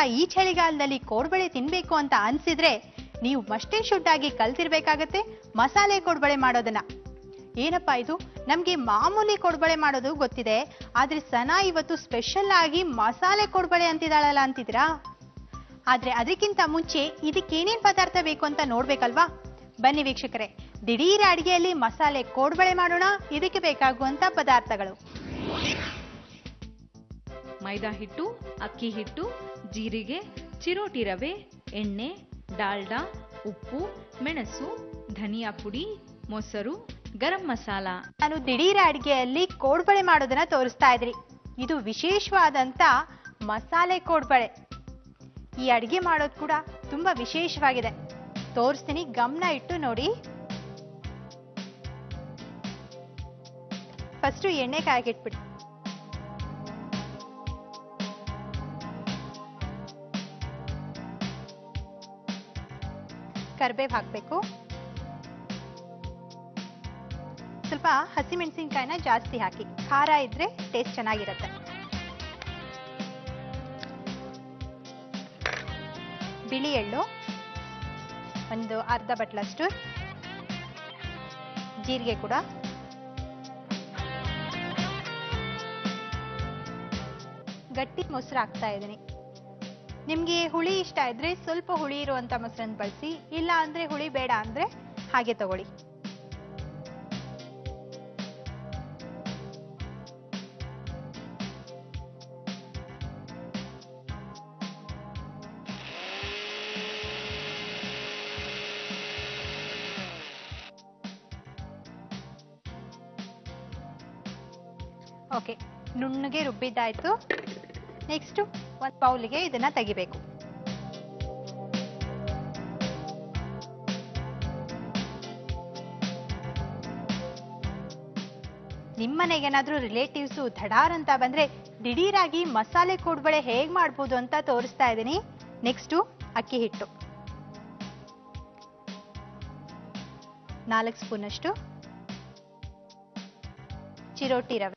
ಈ ಚಳಿಗಾಲದಲ್ಲಿ ಕೋಡ್ಬಳೆ ತಿನ್ಬೇಕು ಅಂತ ಅನ್ಸಿದ್ರೆ ನೀವು ಮಸ್ಟೇ ಶುಡ್ ಆಗಿ ಕಲ್ತಿರ್ಬೇಕಾಗತ್ತೆ ಮಸಾಲೆ ಕೋಡ್ಬಳೆ ಮಾಡೋದನ್ನ ಏನಪ್ಪ ಇದು ನಮ್ಗೆ ಮಾಮೂಲಿ ಕೋಡ್ಬಳೆ ಮಾಡೋದು ಗೊತ್ತಿದೆ ಆದ್ರೆ ಸನಾ ಇವತ್ತು ಸ್ಪೆಷಲ್ ಆಗಿ ಮಸಾಲೆ ಕೋಡ್ಬಳೆ ಅಂತಿದ್ದಾಳಲ್ಲ ಅಂತಿದ್ರಾ ಆದ್ರೆ ಅದಕ್ಕಿಂತ ಮುಂಚೆ ಇದಕ್ಕೆ ಏನೇನ್ ಪದಾರ್ಥ ಬೇಕು ಅಂತ ನೋಡ್ಬೇಕಲ್ವಾ ಬನ್ನಿ ವೀಕ್ಷಕರೇ ದಿಢೀರ್ ಅಡಿಗೆಯಲ್ಲಿ ಮಸಾಲೆ ಕೋಡ್ಬಳೆ ಮಾಡೋಣ ಇದಕ್ಕೆ ಬೇಕಾಗುವಂತ ಪದಾರ್ಥಗಳು ಮೈದಾ ಹಿಟ್ಟು ಅಕ್ಕಿ ಹಿಟ್ಟು ಜೀರಿಗೆ ಚಿರೋಟಿ ರವೆ ಎಣ್ಣೆ ಡಾಲ್ಡಾ ಉಪ್ಪು ಮೆಣಸು ಧನಿಯಾ ಪುಡಿ ಮೊಸರು ಗರಂ ಮಸಾಲ ನಾನು ದಿಢೀರ್ ಅಡಿಗೆಯಲ್ಲಿ ಕೋಡ್ಬಳೆ ಮಾಡೋದನ್ನ ತೋರಿಸ್ತಾ ಇದ್ರಿ ಇದು ವಿಶೇಷವಾದಂತ ಮಸಾಲೆ ಕೋಡ್ಬಳೆ ಈ ಅಡಿಗೆ ಮಾಡೋದು ಕೂಡ ತುಂಬಾ ವಿಶೇಷವಾಗಿದೆ ತೋರಿಸ್ತೀನಿ ಗಮನ ಇಟ್ಟು ನೋಡಿ ಫಸ್ಟು ಎಣ್ಣೆ ಕಾಯ್ಗಿಟ್ಬಿಡಿ ಕರ್ಬೇವ್ ಹಾಕ್ಬೇಕು ಸ್ವಲ್ಪ ಹಸಿಮೆಣಸಿನ್ಕಾಯಿನ ಜಾಸ್ತಿ ಹಾಕಿ ಖಾರ ಇದ್ರೆ ಟೇಸ್ಟ್ ಚೆನ್ನಾಗಿರುತ್ತೆ ಬಿಳಿ ಎಳ್ಳು ಒಂದು ಅರ್ಧ ಬಟ್ಲಷ್ಟು ಜೀರಿಗೆ ಕೂಡ ಗಟ್ಟಿ ಮೊಸರು ಹಾಕ್ತಾ ಇದ್ದೀನಿ ನಿಮ್ಗೆ ಹುಳಿ ಇಷ್ಟ ಇದ್ರೆ ಸ್ವಲ್ಪ ಹುಳಿ ಇರುವಂತ ಮೊಸರನ್ನ ಬಳಸಿ ಇಲ್ಲ ಅಂದ್ರೆ ಹುಳಿ ಬೇಡ ಅಂದ್ರೆ ಹಾಗೆ ತಗೊಳ್ಳಿ ಓಕೆ ನುಣ್ಣಗೆ ರುಬ್ಬಿದ್ದಾಯ್ತು ನೆಕ್ಸ್ಟ್ ಒಂದು ಬೌಲಿಗೆ ಇದನ್ನ ತೆಗಿಬೇಕು ನಿಮ್ಮನೆಗೇನಾದ್ರೂ ರಿಲೇಟಿವ್ಸು ಧಡಾರ್ ಅಂತ ಬಂದ್ರೆ ದಿಢೀರಾಗಿ ಮಸಾಲೆ ಕೋಡ್ಬಳೆ ಹೇಗ್ ಮಾಡ್ಬೋದು ಅಂತ ತೋರಿಸ್ತಾ ಇದ್ದೀನಿ ನೆಕ್ಸ್ಟು ಅಕ್ಕಿ ಹಿಟ್ಟು ನಾಲ್ಕು ಸ್ಪೂನ್ ಅಷ್ಟು ಚಿರೋಟಿ ರವೆ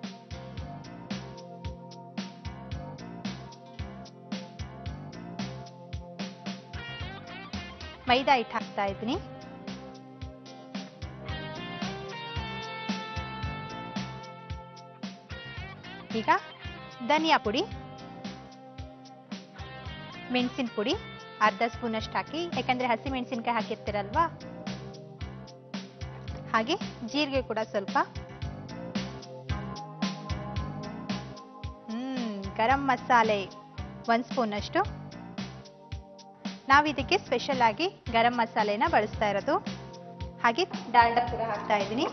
ಮೈದಾ ಹಿಟ್ಟು ಹಾಕ್ತಾ ಇದ್ದೀನಿ ಈಗ ಧನಿಯಾ ಪುಡಿ ಮೆಣಸಿನ ಪುಡಿ ಅರ್ಧ ಸ್ಪೂನ್ ಅಷ್ಟು ಹಾಕಿ ಯಾಕಂದ್ರೆ ಹಸಿ ಮೆಣಸಿನ್ಕಾಯಿ ಹಾಕಿರ್ತೀರಲ್ವಾ ಹಾಗೆ ಜೀರಿಗೆ ಕೂಡ ಸ್ವಲ್ಪ ಹ್ಮ್ ಗರಂ ಮಸಾಲೆ ಒಂದ್ ಸ್ಪೂನ್ ಅಷ್ಟು ನಾವು ಇದಕ್ಕೆ ಸ್ಪೆಷಲ್ ಆಗಿ ಗರಂ ಮಸಾಲೆನ ಬಳಸ್ತಾ ಇರೋದು ಹಾಗೆ ಡಾಲ್ಡಾ ಕೂಡ ಹಾಕ್ತಾ ಇದ್ದೀನಿ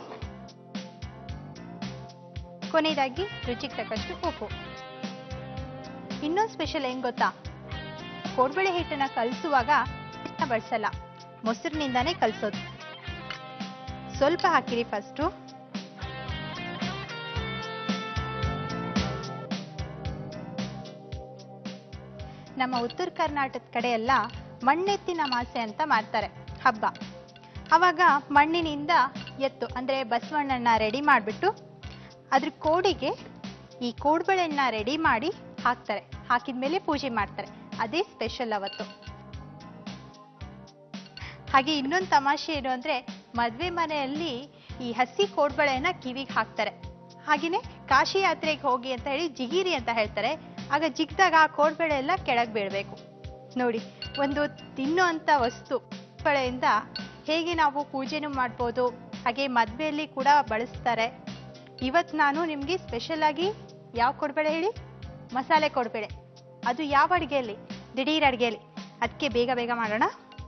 ಕೊನೆಯದಾಗಿ ರುಚಿಗೆ ತಕ್ಕಷ್ಟು ಉಪ್ಪು ಇನ್ನೊಂದು ಸ್ಪೆಷಲ್ ಏನ್ ಗೊತ್ತಾ ಕೋಡ್ಬಳೆ ಹಿಟ್ಟನ್ನ ಕಲಸುವಾಗ ಬಳಸಲ್ಲ ಮೊಸರಿನಿಂದಾನೇ ಕಲಸೋದು ಸ್ವಲ್ಪ ಹಾಕಿರಿ ಫಸ್ಟು ನಮ್ಮ ಉತ್ತರ ಕರ್ನಾಟಕದ ಕಡೆ ಎಲ್ಲ ಮಣ್ಣೆತ್ತಿನ ಮಾಸೆ ಅಂತ ಮಾಡ್ತಾರೆ ಹಬ್ಬ ಅವಾಗ ಮಣ್ಣಿನಿಂದ ಎತ್ತು ಅಂದ್ರೆ ಬಸವಣ್ಣನ ರೆಡಿ ಮಾಡಿಬಿಟ್ಟು ಅದ್ರ ಕೋಡಿಗೆ ಈ ಕೋಡ್ಬಳೆನ್ನ ರೆಡಿ ಮಾಡಿ ಹಾಕ್ತಾರೆ ಹಾಕಿದ್ಮೇಲೆ ಪೂಜೆ ಮಾಡ್ತಾರೆ ಅದೇ ಸ್ಪೆಷಲ್ ಅವತ್ತು ಹಾಗೆ ಇನ್ನೊಂದು ತಮಾಷೆ ಏನು ಅಂದ್ರೆ ಮದ್ವೆ ಮನೆಯಲ್ಲಿ ಈ ಹಸಿ ಕೋಡ್ಬಳೆನ ಕಿವಿಗೆ ಹಾಕ್ತಾರೆ ಹಾಗೇನೆ ಕಾಶಿ ಯಾತ್ರೆಗೆ ಹೋಗಿ ಅಂತ ಹೇಳಿ ಜಿಗಿರಿ ಅಂತ ಹೇಳ್ತಾರೆ ಆಗ ಜಿಗ್ದಾಗ ಆ ಕೋಡ್ಬಳೆ ಎಲ್ಲ ಕೆಳಗ್ ಬೀಳ್ಬೇಕು ನೋಡಿ ಒಂದು ತಿನ್ನುವಂತ ವಸ್ತು ಬಳೆಯಿಂದ ಹೇಗೆ ನಾವು ಪೂಜೆನೂ ಮಾಡ್ಬೋದು ಹಾಗೆ ಮದ್ವೆಯಲ್ಲಿ ಕೂಡ ಬಳಸ್ತಾರೆ ಇವತ್ ನಾನು ನಿಮ್ಗೆ ಸ್ಪೆಷಲ್ ಆಗಿ ಯಾವ ಕೊಡ್ಬೇಳೆ ಹೇಳಿ ಮಸಾಲೆ ಕೊಡ್ಬೇಳೆ ಅದು ಯಾವ ಅಡಿಗೆಯಲ್ಲಿ ದಿಢೀರ್ ಅಡಿಗೆಯಲ್ಲಿ ಅದಕ್ಕೆ ಬೇಗ ಬೇಗ ಮಾಡೋಣ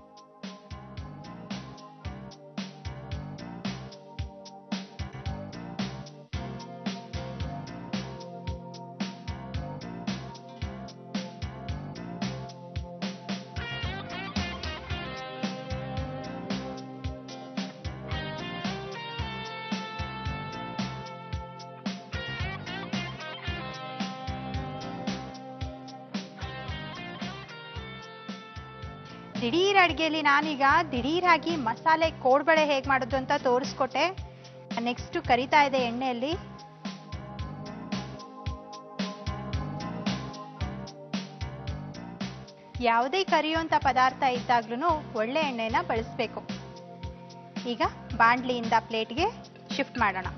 ದಿಢೀರ್ ಅಡಿಗೆಯಲ್ಲಿ ನಾನೀಗ ದಿಢೀರಾಗಿ ಮಸಾಲೆ ಕೋಡ್ಬಳೆ ಹೇಗ್ ಮಾಡೋದು ಅಂತ ತೋರಿಸ್ಕೊಟ್ಟೆ ನೆಕ್ಸ್ಟ್ ಕರಿತಾ ಇದೆ ಎಣ್ಣೆಯಲ್ಲಿ ಯಾವುದೇ ಕರಿಯುವಂಥ ಪದಾರ್ಥ ಇದ್ದಾಗ್ಲೂ ಒಳ್ಳೆ ಎಣ್ಣೆನ ಬಳಸಬೇಕು ಈಗ ಬಾಂಡ್ಲಿಯಿಂದ ಪ್ಲೇಟ್ಗೆ ಶಿಫ್ಟ್ ಮಾಡೋಣ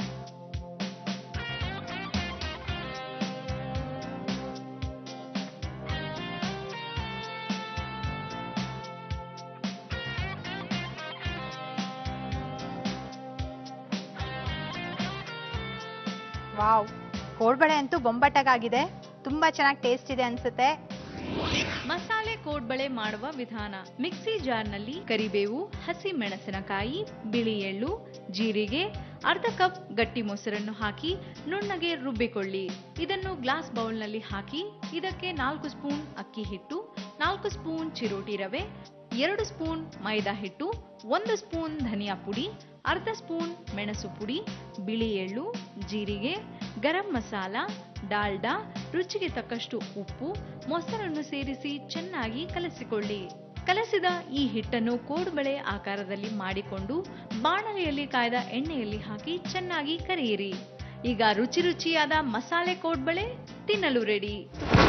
ವಾವ್ ಕೋಡ್ಬಳೆ ಅಂತೂ ಬೊಂಬಟ್ಟಗಾಗಿದೆ ತುಂಬಾ ಚೆನ್ನಾಗಿ ಟೇಸ್ಟ್ ಇದೆ ಅನ್ಸುತ್ತೆ ಮಸಾಲೆ ಕೋಡ್ಬಳೆ ಮಾಡುವ ವಿಧಾನ ಮಿಕ್ಸಿ ಜಾರ್ನಲ್ಲಿ ಕರಿಬೇವು ಹಸಿ ಮೆಣಸಿನಕಾಯಿ ಬಿಳಿ ಎಳ್ಳು ಜೀರಿಗೆ ಅರ್ಧ ಕಪ್ ಗಟ್ಟಿ ಮೊಸರನ್ನು ಹಾಕಿ ನುಣ್ಣಗೆ ರುಬ್ಬಿಕೊಳ್ಳಿ ಇದನ್ನು ಗ್ಲಾಸ್ ಬೌಲ್ನಲ್ಲಿ ಹಾಕಿ ಇದಕ್ಕೆ ನಾಲ್ಕು ಸ್ಪೂನ್ ಅಕ್ಕಿ ಹಿಟ್ಟು ನಾಲ್ಕು ಸ್ಪೂನ್ ಚಿರೋಟಿ ರವೆ ಎರಡು ಸ್ಪೂನ್ ಮೈದಾ ಹಿಟ್ಟು ಒಂದು ಸ್ಪೂನ್ ಧನಿಯಾ ಪುಡಿ ಅರ್ಧ ಸ್ಪೂನ್ ಮೆಣಸು ಪುಡಿ ಬಿಳಿ ಎಳ್ಳು ಜೀರಿಗೆ ಗರಂ ಮಸಾಲ ಡಾಲ್ಡಾ ರುಚಿಗೆ ತಕ್ಕಷ್ಟು ಉಪ್ಪು ಮೊಸರನ್ನು ಸೇರಿಸಿ ಚೆನ್ನಾಗಿ ಕಲಸಿಕೊಳ್ಳಿ ಕಲಸಿದ ಈ ಹಿಟ್ಟನ್ನು ಕೋಡುಬಳೆ ಆಕಾರದಲ್ಲಿ ಮಾಡಿಕೊಂಡು ಬಾಣಲೆಯಲ್ಲಿ ಕಾಯ್ದ ಎಣ್ಣೆಯಲ್ಲಿ ಹಾಕಿ ಚೆನ್ನಾಗಿ ಕರಿಯಿರಿ ಈಗ ರುಚಿ ರುಚಿಯಾದ ಮಸಾಲೆ ಕೋಡ್ಬಳೆ ತಿನ್ನಲು ರೆಡಿ